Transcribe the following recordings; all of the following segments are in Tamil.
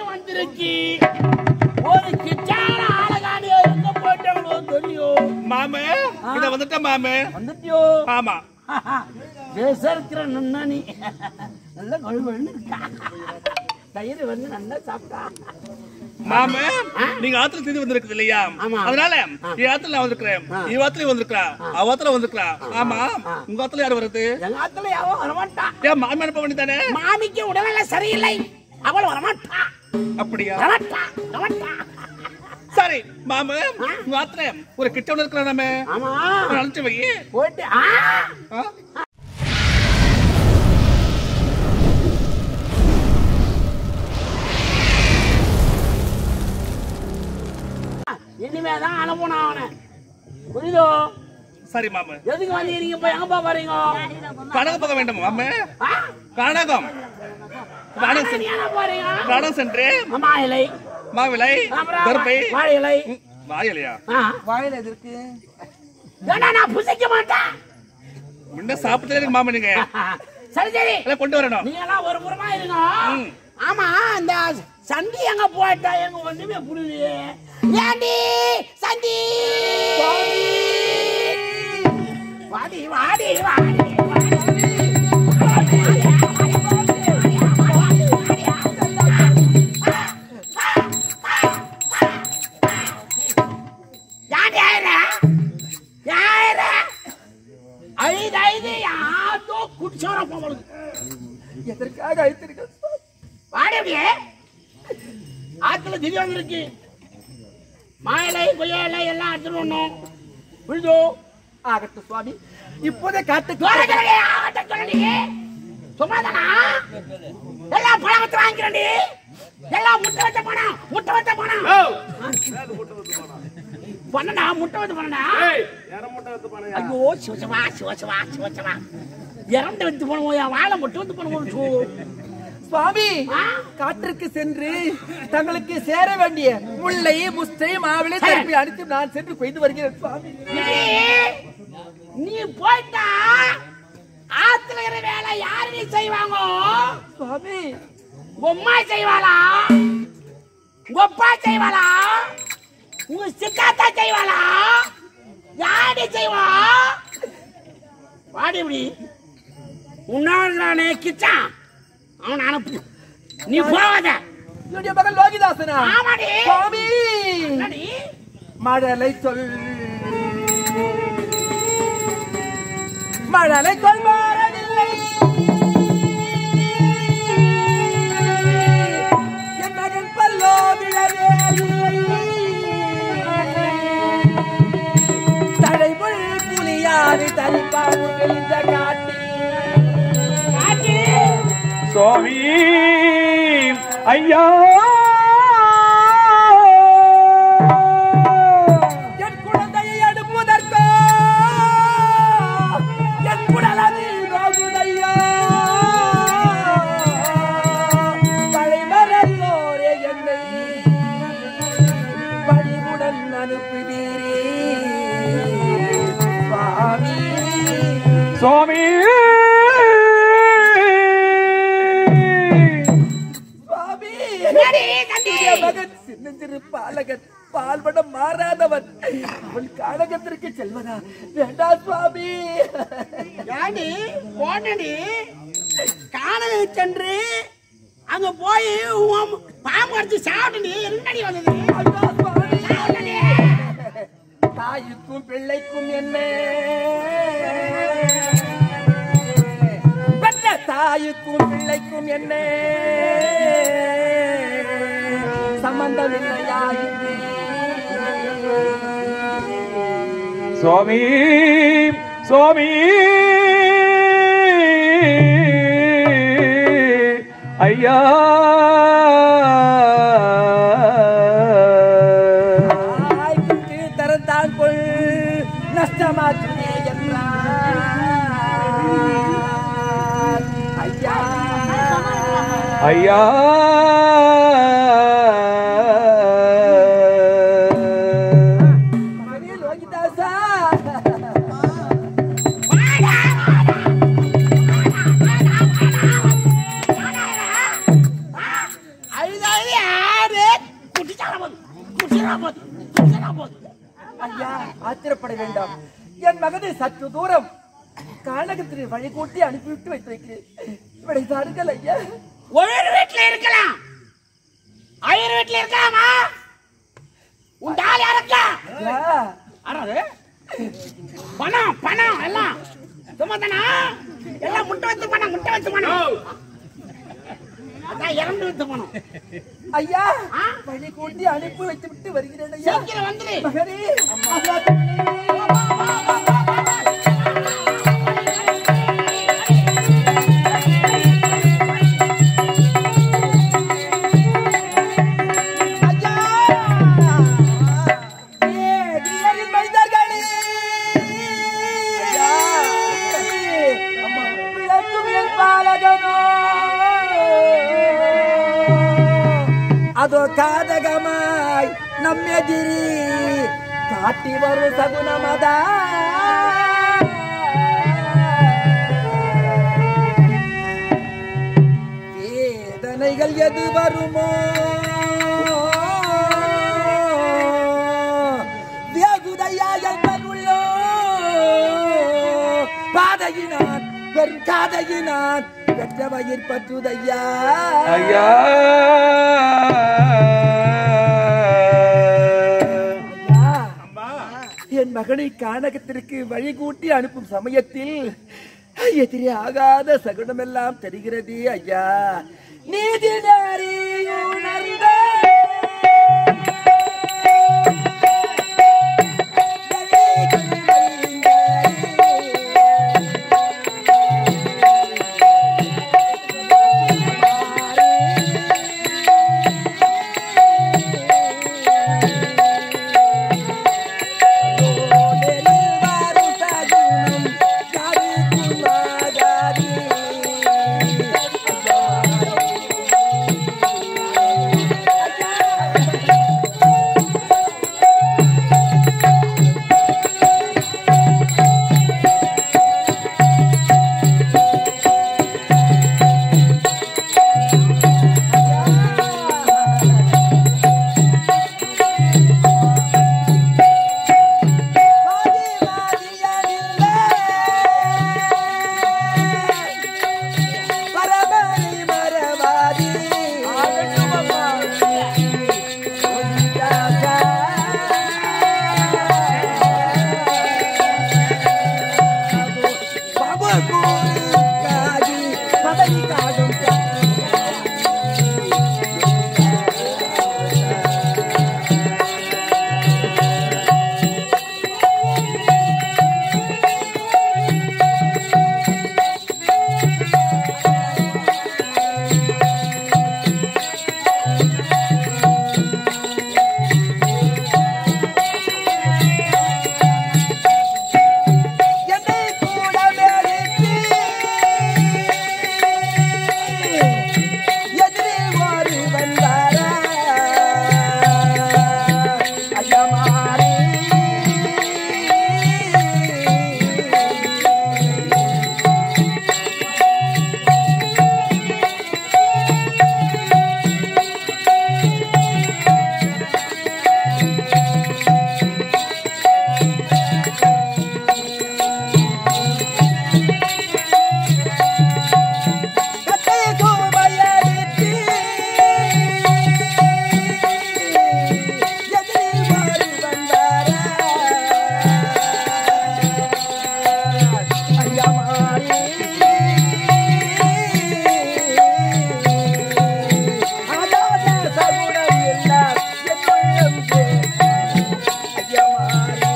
வந்திருக்கு ஒரு கிச்சான ஆளகாணிய எங்க போயிட்டாங்களோ தெரியும் மாமே இத வந்துட்டேன் மாமே வந்துட்டியோ ஆமா இருக்கிற நன்னா நீ நல்ல கொழுவன்னு இருக்கா தயிர் வந்து நல்லா சாப்பிட்டா மாமே நீங்க ஆத்துல தீந்து வந்திருக்குது இல்லையா ஆமா. அதனால என் ஆத்துல நான் வந்திருக்கிறேன் இவ ஆத்துல வந்திருக்கா அவ ஆத்துல வந்திருக்கா ஆமா உங்க ஆத்துல யார் வருது எங்க ஆத்துல யாவும் வரமாட்டா ஏன் மாமி அனுப்ப வேண்டியதானே மாமிக்கு உடல்நிலை சரியில்லை அவள் வரமாட்டா அப்படியா வரமாட்டா வரமாட்டா சரி மாமு உங்க ஆத்துல ஒரு கிட்ட ஒண்ணு இருக்கிற நாம ஆமா அனுப்பிச்சு வை போயிட்டு ஆ ஆ? இனிமேதான் அனுப்பணும் அவனை புரியுதோ சரி மாமு எதுக்கு வந்தீங்க இப்ப எங்க போக போறீங்க கனகம் போக வேண்டும் மாமு ஆ? கனகம் கனகம் நீ சென்று என்ன போறீங்க கனகம் சென்று அம்மா இலை மாவிலை அப்புறம் கருப்பை வாழை இலை ம், வாயிலையா ஆ. வாயில எதற்கு ஏண்டா நான் புசிக்க மாட்டேன் முன்ன சாப்பிட்டதே எனக்கு மாமு நீங்க சரி சரி எல்லாம் கொண்டு வரணும் நீங்க எல்லாம் ஒரு புறமா இருங்க ம். ஆமா இந்த சந்தி எங்க போயிட்டா எங்க ஒண்ணுமே புரியலையே ஏண்டி சந்தி வாடி வாடி வாடி யாரு யாரு யாரு ஐது ஐது யாரோ குடிச்சோர போகிறது எதற்காக அழைத்திருக்க வாடி அப்படியே ஆத்துல திடீர்னு இருக்கு மாயிலை கொய்யா இலை எல்லாம் எடுத்துட்டு வரணும் புரியுதோ ஆகட்டும் சுவாமி இப்போதே காட்டுக்கு தோரக்கரடி ஆகட்ட சொல்லடி சும்மாதானா எல்லாம் பழமத்தை வாங்கிக்கிறண்டி எல்லாம் முட்டை வச்ச பணம் முட்டை வச்ச பணம் பண்ணடா முட்டை வச்ச பண்ணடா ஐயோ சிவசவா சிவசவா சிவசவா இறந்து வைத்து பண்ணுவோம் என் வாழை முட்டை வந்து பண்ணுவோம் சோ சுவாமி ஆ? காட்டிற்கு சென்று தங்களுக்கு சேர வேண்டிய முல்லை முஸ்தை மாவிளை தரப்பி அனைத்து நான் சென்று கொய்து வருகிறேன் சுவாமி ஏய், நீ போயிட்டா ஆத்துல இருக்கிற வேலை யாரு நீ செய்வாங்க சுவாமி உங்க அம்மா செய்வாளா உங்க அப்பா செய்வாளா உங்க சித்தாத்தா செய்வாளா யாரு செய்வா வாடி இப்படி உன்னால நானே கிச்சான் அவன் அனுப்பு நீ போவாத என்னுடைய மகன் லோகிதாசனா ஆமாடி சுவாமி என்னடி? மழலை சொல் மழலை சொல் மாறவில்லை என் மகன் பல்லோ விழவே இல்லை தடைமுள் புலியாறு தனிப்பாடு வெளிந்த காட்டி காட்டி. சுவாமி ஐயா என் குழந்தையை அடுப்பதற்கோ என் குடலது நோகுதையா பழைமரல்லோரே என்னை பணிவுடன் அனுப்புவீரே சுவாமி சுவாமி சுவாமி என்னடி, தம்பி? என் மகன் சின்னஞ்சிறு பாலகன் பால்வடம் மாறாதவன் அவன் காலகத்திற்கு செல்வதா வேண்டாம் சுவாமி ஏண்டி போனடி காணலை சென்று அங்க போய் உன் பாம்பு அடிச்சு சாப்பிட்டு என்னடி வந்தது ஐயா, சுவாமி. சாப்பிட்டடி. தாய்க்கும் பிள்ளைக்கும் என்ன பெற்ற தாய்க்கும் பிள்ளைக்கும் என்ன சம்பந்தம் இல்லையா இது? சுவாமி சுவாமி ஐயா தாய்க்கும் கீழ் தரத்தான் கொள் நஷ்டமாச்சுமே என்றார் ஐயா ஐயா மகனே லோகிதாசா அழுது அழுது ஆத்திரப்பட வேண்டாம் என் மகனை சற்று தூரம் கானகத்தில் வழி கூட்டி அனுப்பிவிட்டு வைத்து வைக்கிறேன் இவனை தாருங்கள் ஐயா ஒரு வீட்டுல இருக்கலாம் ஆயிரம் வீட்டுல இருக்கலாமா உன் ஆள் யாருக்கா ஐயா, அறாது பணம் பணம் எல்லாம் சும்மா தானா எல்லாம் முட்டை வச்சு பணம் முட்டை வச்சு பணம் அதான் இறந்து வச்சு பணம் ஐயா ஆ? வழி கூட்டி அனுப்பி வைத்து விட்டு வருகிறேன் ஐயா சீக்கிரம் வந்துரு மகனே ஐயா! ஏ, நீரின் மனிதர்களே! விளக்கும் என் பாலகனோ! அதோ காதகமாய் நம்மெதிரி காட்டி வரும் சகுனமதா வேதனைகள் எது வருமோ வேகுதையா என்பதுள்ளோ பாதையினான் பெரும் காதையினான் பெற்ற வயிர் பற்றுதையா ஐயா ஐயா அம்மா என் மகனை கானகத்திற்கு வழி கூட்டி அனுப்பும் சமயத்தில் எதிரி ஆகாத சகுனமெல்லாம் தெரிகிறது ஐயா நீதி நெறி உணர்ந்த பரமணி மரவாதி பதவி காடும் என்னை கூட மேலிட்டு எதிரில் ஒரு வந்தாரா ஐயமாரி கட்டை கோமையடித்து எதிரில் ஒரு வந்தாரா ஐயமாரி அதாத சகுனம் எல்லாம் என் உள்ளம் ஐயமாரி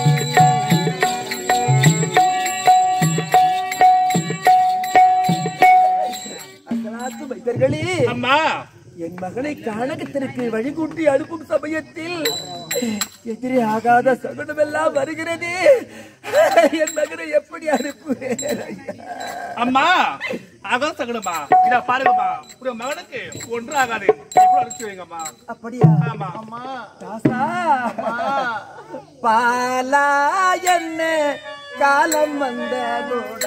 அசலாத்து வைத்தர்களே அம்மா என் மகனை கானகத்திற்கு வழிகூட்டி அனுப்பும் சமயத்தில் எதிரி ஆகாத சகுனமெல்லாம் வருகிறது என் மகனை எப்படி அனுப்புவேன் ஐயா? அம்மா அதான் சகலம்மா இத பாருங்கம்மா உங்க மகனுக்கு ஒன்று ஆகாது எப்படி அனுப்பிச்சு வைங்கம்மா அப்படியா ஆமா தாசா பாலா என்ன காலம் வந்த கூட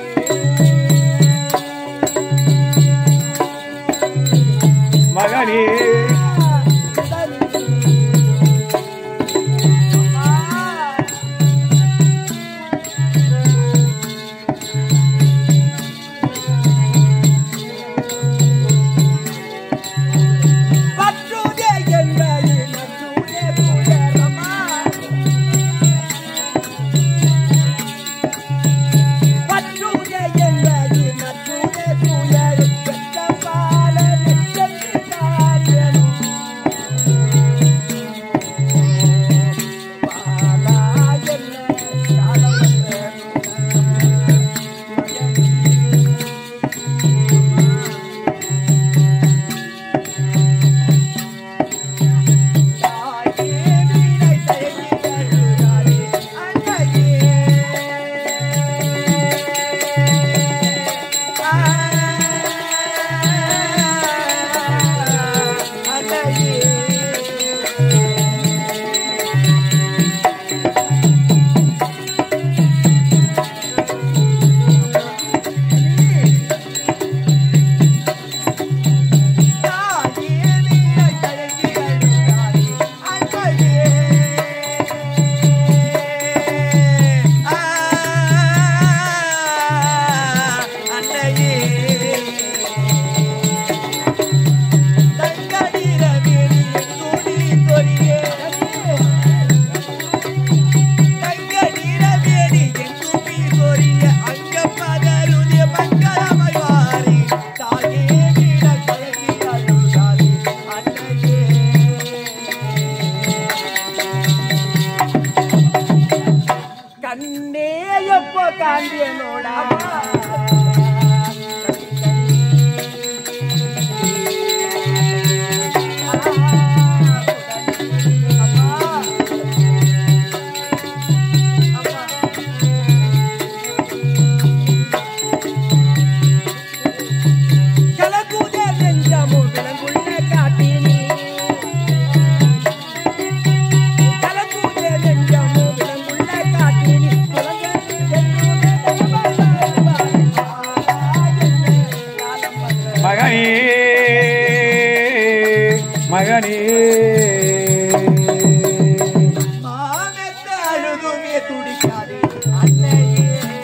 மகனே கொரிய அங்க பதருதி மங்களமாய் வாரி தாயே கிட கலங்கி அழுதாரி அன்னையே கண்ணே எப்போ காந்தியனோடா கலகுதே நெஞ்சமோ விலங்குள்ள காட்டினி கலகுதே நெஞ்சமோ விலங்குள்ள காட்டினி மகனே மகனே மானத்தை அழுதுமே துடிக்காதே அன்னையே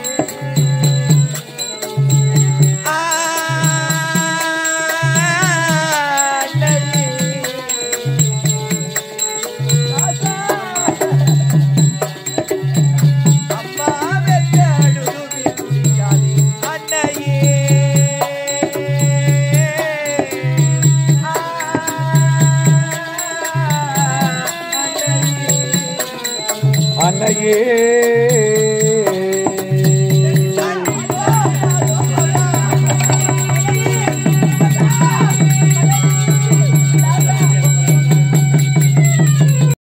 ஆ, அன்னையே. அம்மா வெத்த அழுதுமே துடிக்காதே அன்னையே ஆ, அன்னையே